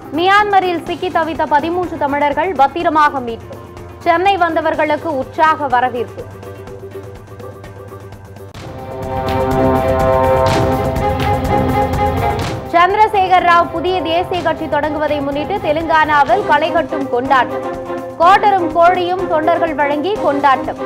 மியான்மரில் சிக்கி தவித்த பதிமூன்று தமிழர்கள் பத்திரமாக மீட்பு சென்னை வந்தவர்களுக்கு உற்சாக வரவேற்பு சந்திரசேகர் ராவ் புதிய தேசிய கட்சி தொடங்குவதை முன்னிட்டு தெலுங்கானாவில் களைகட்டும் கொண்டாட்டம் கோட்டரும் கோழியும் தொண்டர்கள் வழங்கி கொண்டாட்டம்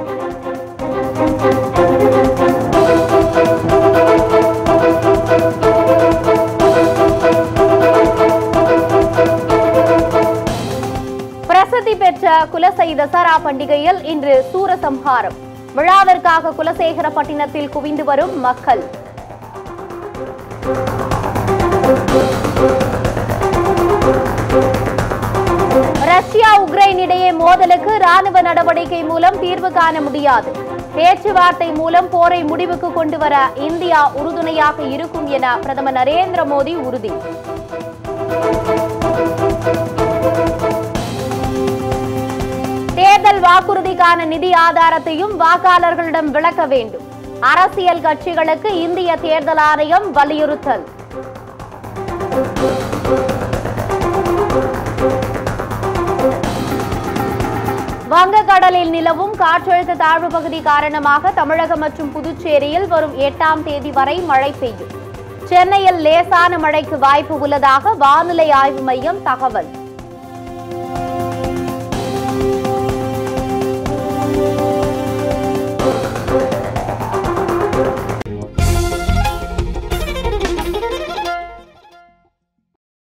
பிரசித்தி பெற்ற குலசை தசரா பண்டிகையில் இன்று சூரசம்ஹாரம் விழாவிற்காக குலசேகரப்பட்டினத்தில் குவிந்து வரும் மக்கள் ரஷ்யா உக்ரைன் இடையே மோதலுக்கு ராணுவ நடவடிக்கை மூலம் தீர்வு காண முடியாது பேச்சுவார்த்தை மூலம் போரை முடிவுக்கு கொண்டு வர இந்தியா உறுதுணையாக இருக்கும் என பிரதமர் நரேந்திர மோடி உறுதி தேர்தல் வாக்குறுதிக்கான நிதி ஆதாரத்தையும் வாக்காளர்களிடம் விளக்க வேண்டும் அரசியல் கட்சிகளுக்கு இந்திய தேர்தல் ஆணையம் வலியுறுத்தல் வங்கக்கடலில் நிலவும் காற்றழுத்த தாழ்வு பகுதி காரணமாக தமிழகம் மற்றும் புதுச்சேரியில் வரும் எட்டாம் தேதி வரை மழை பெய்யும் சென்னையில் லேசான மழைக்கு வாய்ப்பு உள்ளதாக வானிலை ஆய்வு மையம் தகவல்